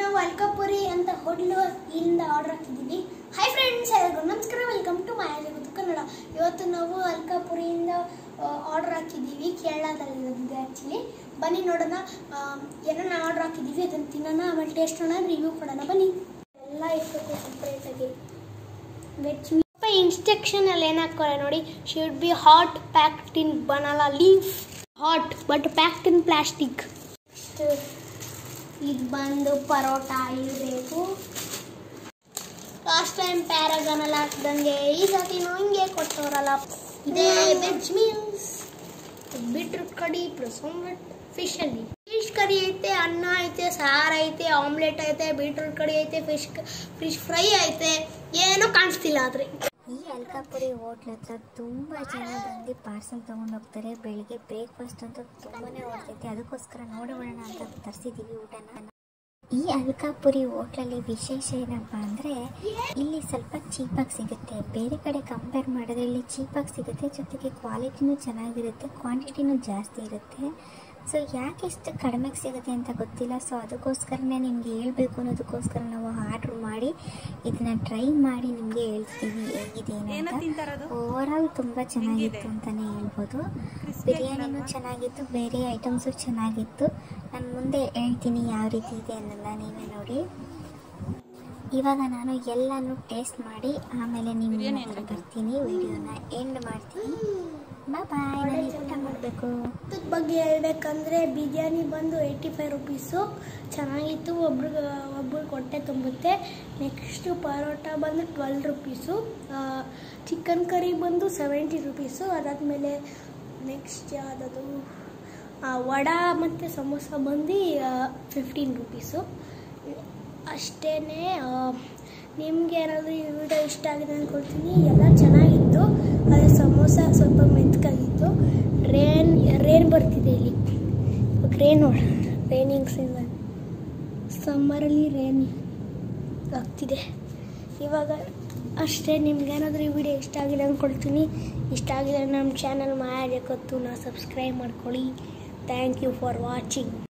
ನಾವು ಅಲ್ಕಾಪುರಿ ಅಂತ ಹೋಟ್ಲು ಇಲ್ಲಿಂದ ಆರ್ಡರ್ ಹಾಕಿದ್ದೀವಿ ಹಾಯ್ ಫ್ರೆಂಡ್ಸ್ ಎಲ್ಲರಿಗೂ ನಮಸ್ಕಾರ ವೆಲ್ಕಮ್ ಟು ಮೈ ಜಗತ್ತು ಕನ್ನಡ ಇವತ್ತು ನಾವು ಅಲ್ಕಾಪುರಿಯಿಂದ ಆರ್ಡರ್ ಹಾಕಿದ್ದೀವಿ ಕೇರಳದಲ್ಲಿರೋದಿದೆ ಆ್ಯಕ್ಚುಲಿ ಬನ್ನಿ ನೋಡೋಣ ಏನನ್ನ ಆರ್ಡರ್ ಹಾಕಿದ್ದೀವಿ ಅದನ್ನು ತಿನ್ನೋಣ ಆಮೇಲೆ ಟೇಸ್ಟ್ ಮಾಡೋಣ ರಿವ್ಯೂ ಕೊಡೋಣ ಬನ್ನಿ ಎಲ್ಲ ಇಟ್ಬೇಕು ಸಪ್ರೇಟಾಗಿ ವೆಜ್ ಇನ್ಸ್ಟ್ರಕ್ಷನ್ ಅಲ್ಲಿ ಏನು ಹಾಕೋರೆ ನೋಡಿ should be hot packed in banana leaf hot but packed in plastic ಇದು ಬಂದು ಪರೋಟ ಇರಬೇಕು ಲಾಸ್ಟ್ ಟೈಮ್ ಪ್ಯಾರಾಗನ್ ಎಲ್ಲ ಹಾಕ್ದಂಗೆ ಈ ಸತಿನೂ ಹಿಂಗೆ ಕೊಟ್ಟವರಲ್ಲ ಇದೇ ವೆಜ್ ಮೀಲ್ಸ್ ಬೀಟ್ರೂಟ್ ಕಡಿ ಪ್ಲಸ್ ಆಮ್ಲೆಟ್ ಫಿಶ್ ಅಲ್ಲಿ ಫಿಶ್ ಕರಿ ಐತೆ ಅನ್ನ ಐತೆ ಸಾರು ಐತೆ ಆಮ್ಲೆಟ್ ಐತೆ ಬೀಟ್ರೂಟ್ ಕಡಿ ಐತೆ ಫಿಶ್ ಫಿಶ್ ಫ್ರೈ ಐತೆ ಏನೂ ಕಾಣಿಸ್ತಿಲ್ಲ ಆದ್ರೆ ಈ ಅಲ್ಕಾಪುರಿ ಹೋಟ್ಲ್ ಹತ್ರ ತುಂಬ ಜನ ಬಂದು ಪಾರ್ಸಲ್ ತೊಗೊಂಡು ಹೋಗ್ತಾರೆ ಬೆಳಿಗ್ಗೆ ಬ್ರೇಕ್ಫಾಸ್ಟ್ ಅಂತ ತುಂಬಾನೇ ಓಡ್ತೈತೆ ಅದಕ್ಕೋಸ್ಕರ ನೋಡೋಣ ಅಂತ ತರಿಸಿದ್ದೀವಿ ಊಟನ ಈ ಅಲ್ಕಾಪುರಿ ಹೋಟ್ಲಲ್ಲಿ ವಿಶೇಷ ಏನಪ್ಪ ಅಂದರೆ ಇಲ್ಲಿ ಸ್ವಲ್ಪ ಚೀಪಾಗಿ ಸಿಗುತ್ತೆ ಬೇರೆ ಕಡೆ ಕಂಪೇರ್ ಮಾಡಿದ್ರೆ ಇಲ್ಲಿ ಚೀಪಾಗಿ ಸಿಗುತ್ತೆ ಜೊತೆಗೆ ಕ್ವಾಲಿಟಿನೂ ಚೆನ್ನಾಗಿರುತ್ತೆ ಕ್ವಾಂಟಿಟಿನೂ ಜಾಸ್ತಿ ಇರುತ್ತೆ ಸೊ ಯಾಕೆ ಇಷ್ಟು ಕಡಿಮೆಗೆ ಸಿಗುತ್ತೆ ಅಂತ ಗೊತ್ತಿಲ್ಲ ಸೊ ಅದಕ್ಕೋಸ್ಕರನೇ ನಿಮಗೆ ಹೇಳ್ಬೇಕು ಅನ್ನೋದಕ್ಕೋಸ್ಕರ ನಾವು ಆರ್ಡ್ರ್ ಮಾಡಿ ಇದನ್ನ ಟ್ರೈ ಮಾಡಿ ನಿಮಗೆ ಹೇಳ್ತೀವಿ ಹೇಗಿದೆ ಏನು ಅಂತ ಓವರ್ ಆಲ್ ತುಂಬ ಚೆನ್ನಾಗಿತ್ತು ಅಂತಲೇ ಹೇಳ್ಬೋದು ಬಿರಿಯಾನಿನೂ ಚೆನ್ನಾಗಿತ್ತು ಬೇರೆ ಐಟಮ್ಸು ಚೆನ್ನಾಗಿತ್ತು ನಾನು ಮುಂದೆ ಹೇಳ್ತೀನಿ ಯಾವ ರೀತಿ ಇದೆ ಅನ್ನೋಲ್ಲ ನೀವೇ ನೋಡಿ ಇವಾಗ ನಾನು ಎಲ್ಲನೂ ಟೇಸ್ಟ್ ಮಾಡಿ ಆಮೇಲೆ ನಿಮ್ಮ ಹತ್ರ ಬರ್ತೀನಿ ವಿಡಿಯೋನ ಎಂಡ್ ಮಾಡ್ತೀನಿ ಬಾಯ್ ನಾನು ಊಟ ಮಾಡಬೇಕು ಊಟದ ಬಗ್ಗೆ ಹೇಳ್ಬೇಕಂದ್ರೆ ಬಿರಿಯಾನಿ ಬಂದು ಏಯ್ಟಿ ಫೈವ್ ರುಪೀಸು ಚೆನ್ನಾಗಿತ್ತು ಒಬ್ರಿಗೆ ಒಬ್ರಿಗೆ ಹೊಟ್ಟೆ ತುಂಬುತ್ತೆ ನೆಕ್ಸ್ಟು ಪರೋಟ ಬಂದು ಟ್ವೆಲ್ ರುಪೀಸು ಚಿಕನ್ ಕರಿ ಬಂದು ಸೆವೆಂಟಿ ರುಪೀಸು ಅದಾದಮೇಲೆ ನೆಕ್ಸ್ಟ್ ಯಾವುದದು ವಡ ಮತ್ತು ಸಮೋಸ ಬಂದು ಫಿಫ್ಟೀನ್ ರುಪೀಸು ಅಷ್ಟೇ ನಿಮ್ಗೆ ಏನಾದರೂ ಈ ವಿಡಿಯೋ ಇಷ್ಟ ಆಗಿದೆ ಅಂದ್ಕೊಳ್ತೀನಿ ಎಲ್ಲ ಚೆನ್ನಾಗಿತ್ತು ಆದರೆ ಸಮೋಸ ಸ್ವಲ್ಪ ಮೆತ್ತಗಾಗಿತ್ತು ರೇನ್ ರೇನ್ ಬರ್ತಿದೆ ಇಲ್ಲಿ ಇವಾಗ ರೇನ್ ನೋಡ ರೇನಿಂಗ್ ಸೀಸನ್ ಸಮ್ಮರಲ್ಲಿ ರೇನ್ ಆಗ್ತಿದೆ ಇವಾಗ ಅಷ್ಟೇ ನಿಮ್ಗೇನಾದರೂ ಈ ವಿಡಿಯೋ ಇಷ್ಟ ಆಗಿದೆ ಅಂದ್ಕೊಳ್ತೀನಿ ಇಷ್ಟ ಆಗಿದೆ ನಮ್ಮ ಚಾನಲ್ ಮಾಯಾಜಕತ್ತು ನಾ ಸಬ್ಸ್ಕ್ರೈಬ್ ಮಾಡ್ಕೊಳ್ಳಿ ಥ್ಯಾಂಕ್ ಯು ಫಾರ್ ವಾಚಿಂಗ್